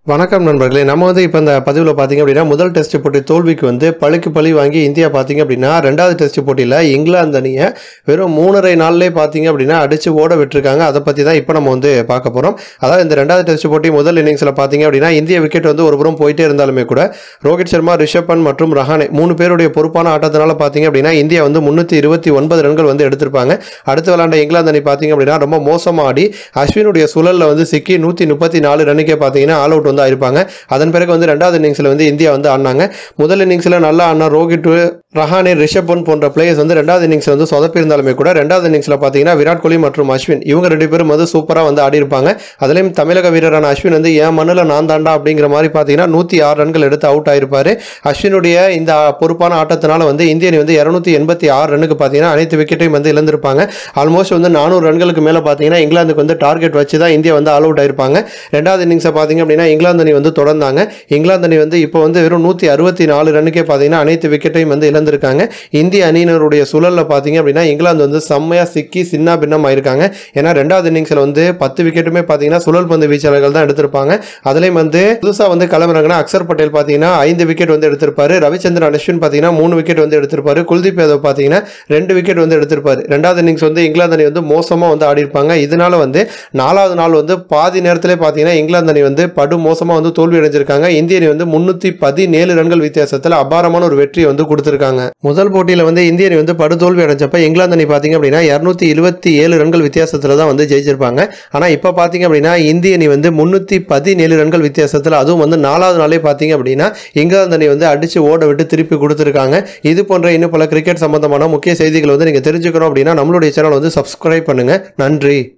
வணக்கம் நண்பர்களே நம்ம வந்து இப்போ இந்த பதிவில் பார்த்தீங்க அப்படின்னா முதல் டெஸ்ட் போட்டி தோல்விக்கு வந்து பழுக்கு பழி வாங்கி இந்தியா பார்த்தீங்க அப்படின்னா ரெண்டாவது டெஸ்ட் போட்டியில் இங்கிலாந்து அணியை வெறும் மூணரை நாள்லேயே பார்த்தீங்க அப்படின்னா அடித்து ஓட விட்டுருக்காங்க அதை பற்றி தான் இப்போ நம்ம வந்து பார்க்க போகிறோம் அதாவது இந்த ரெண்டாவது டெஸ்ட் போட்டி முதல் இன்னிங்ஸில் பார்த்தீங்க அப்படின்னா இந்திய விக்கெட் வந்து ஒரு புறம் போயிட்டே இருந்தாலுமே கூட ரோஹித் சர்மா ரிஷப் பண்ட் மற்றும் ரஹானே மூணு பேருடைய பொறுப்பான ஆட்டத்தினால பார்த்தீங்க அப்படின்னா இந்தியா வந்து முந்நூற்றி இருபத்தி ஒன்பது ரன்கள் வந்து எடுத்திருப்பாங்க அடுத்து விளாண்ட இங்கிலாந்து அணி பார்த்தீங்க அப்படின்னா ரொம்ப மோசமாக ஆடி அஸ்வினுடைய சுழலில் வந்து சிக்கி நூற்றி முப்பத்தி நாலு ரன்னுக்கே பார்த்தீங்கன்னா ஆல் அவுட் வந்து ஆயிருப்பாங்க அதன் பிறகு வந்து ரெண்டாவது இன்னிங்ஸில் வந்து இந்தியா வந்து ஆடினாங்க முதல் இன்னிங்ஸில் நல்லா ஆடினா ரோஹித் ரஹானே ரிஷப் பண்ட் போன்ற பிளேயர்ஸ் வந்து ரெண்டாவது இன்னிங்ஸ் வந்து சொதப்பிருந்தாலுமே கூட ரெண்டாவது இன்னிங்ஸில் பார்த்தீங்கன்னா விராட் கோலி மற்றும் அஸ்வின் இவங்க ரெண்டு பேரும் வந்து சூப்பராக வந்து ஆடி இருப்பாங்க அதுலேயும் தமிழக வீரரான அஸ்வின் வந்து என் மண்ணில் நான் தாண்டா அப்படிங்கிற மாதிரி பார்த்தீங்கன்னா நூற்றி ஆறு ரன்கள் எடுத்து அவுட் ஆயிருப்பாரு அஸ்வினுடைய இந்த பொறுப்பான ஆட்டத்தினால வந்து இந்திய அணி வந்து இரநூத்தி எண்பத்தி ஆறு ரன்னுக்கு பார்த்தீங்கன்னா அனைத்து விக்கெட்டையும் வந்து இழந்திருப்பாங்க ஆல்மோஸ்ட் வந்து நானூறு ரன்களுக்கு மேலே பார்த்தீங்கன்னா இங்கிலாந்துக்கு வந்து டார்கெட் வச்சு தான் இந்தியா வந்து ஆல் அவுட் ஆயிருப்பாங்க ரெண்டாவது இன்னிங்ஸை பார்த்தீங்க அப்படின்னா இங்கிலாந்து அணி வந்து தொடர்ந்தாங்க இங்கிலாந்து அணி வந்து இப்போ வந்து வெறும் நூற்றி அறுபத்தி நாலு ரன்னுக்கே பார்த்தீங்கன்னா அனைத்து விக்கெட்டையும் வந்து இழந்திருக்காங்க இந்திய அணியினருடைய சுழலில் பார்த்தீங்க அப்படின்னா இங்கிலாந்து வந்து செம்மையாக சிக்கி சின்ன பின்னம் ஆயிருக்காங்க ஏன்னா ரெண்டாவது இன்னிங்ஸில் வந்து பத்து விக்கெட்டுமே பார்த்தீங்கன்னா சுழல் பந்து வீச்சாளர்கள் தான் எடுத்திருப்பாங்க அதுலேயும் வந்து புதுசாக வந்து கிளம்புறாங்கன்னா அக்சர் பட்டேல் பார்த்தீங்கன்னா ஐந்து விக்கெட் வந்து எடுத்திருப்பாரு ரவிச்சந்திரன் அஸ்வின் பார்த்தீங்கன்னா மூணு விக்கெட் வந்து எடுத்திருப்பாரு குல்தீப் யாதவ் பார்த்தீங்கன்னா ரெண்டு விக்கெட் வந்து எடுத்திருப்பாரு ரெண்டாவது இன்னிங்ஸ் வந்து இங்கிலாந்து அணி வந்து மோசமாக வந்து ஆடி இருப்பாங்க இதனால வந்து நாலாவது நாள் வந்து பாதி நேரத்திலே பார்த்தீங்கன்னா இங்கிலாந்து அணி வந்து படு மோசமாக வந்து தோல்வி அடைஞ்சிருக்காங்க இந்திய அணி வந்து முன்னூற்றி பதினேழு ரன்கள் வித்தியாசத்தில் அபாரமான ஒரு வெற்றியை வந்து கொடுத்துருக்காங்க முதல் போட்டியில் வந்து இந்திய அணி வந்து படு தோல்வி அடைஞ்சப்ப இங்கிலாந்து அணி பார்த்தீங்க அப்படின்னா இரநூத்தி இருபத்தி ஏழு ரன்கள் வித்தியாசத்தில் தான் வந்து ஜெயிச்சிருப்பாங்க ஆனால் இப்போ பார்த்தீங்க அப்படின்னா இந்திய அணி வந்து முன்னூற்றி பதினேழு ரன்கள் வித்தியாசத்தில் அதுவும் வந்து நாலாவது நாளே பார்த்தீங்க அப்படின்னா இங்கிலாந்து அணி வந்து அடித்து ஓட விட்டு திருப்பி கொடுத்துருக்காங்க இது போன்ற இன்னும் பல கிரிக்கெட் சம்பந்தமான முக்கிய செய்திகள் வந்து நீங்கள் தெரிஞ்சுக்கணும் அப்படின்னா நம்மளுடைய சேனல் வந்து சப்ஸ்கிரைப் பண்ணுங்கள் நன்றி